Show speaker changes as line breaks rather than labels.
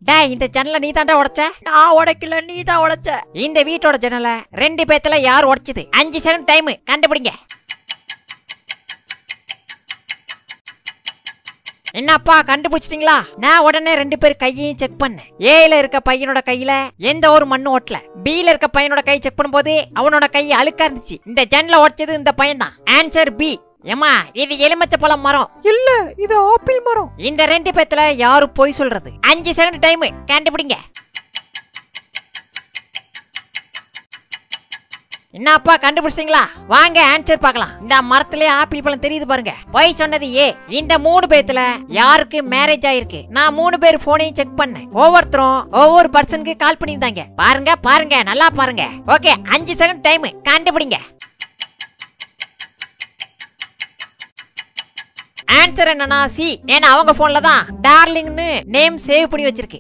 டேய் இந்த ஜன்னலை நீ தாண்டா உடைச்ச நான் உடைக்கல நீ தான் உடைச்ச இந்த வீட்டோட ஜன்னலை ரெண்டு பேத்துல யார் உடைச்சது அஞ்சு செகண்ட் டைம் கண்டுபிடிங்க என்னப்பா கண்டுபிடிச்சிட்டீங்களா நான் உடனே ரெண்டு பேர் கையையும் செக் பண்ணேன் ஏல இருக்க பையனோட கையில எந்த ஒரு மண்ணு ஓட்டல பில இருக்க பையனோட கை செக் பண்ணும்போது அவனோட கை அழுக்கா இருந்துச்சு இந்த ஜன்னல உடைச்சது இந்த பையன் தான் ஆன்சர் பி ஏமா இது எலுமிச்சை பழம் மரம்
இல்ல இது ஆப்பிள் மரம்
இந்த ரெண்டு பேத்துல யாரு போய் சொல்றது அஞ்சு செகண்ட் டைம் கண்டுபிடிங்க என்னப்பா கண்டுபிடிச்சிங்களா வாங்க ஆன்சர் பார்க்கலாம் இந்த மரத்திலே ஆப்பிள் பழம் தெரியுது பாருங்க போய் சொன்னது ஏ இந்த மூணு பேத்துல யாருக்கு மேரேஜ் ஆயிருக்கு நான் மூணு பேர் போனையும் செக் பண்ணேன் ஒவ்வொருத்தரும் ஒவ்வொரு பர்சனுக்கு கால் பண்ணியிருந்தாங்க பாருங்க பாருங்க நல்லா பாருங்க ஓகே அஞ்சு செகண்ட் டைம் கண்டுபிடிங்க ஆன்சர் என்னன்னா சி ஏன்னா அவங்க போன்ல தான் டார்லிங்னு நேம் சேவ் பண்ணி வச்சிருக்கு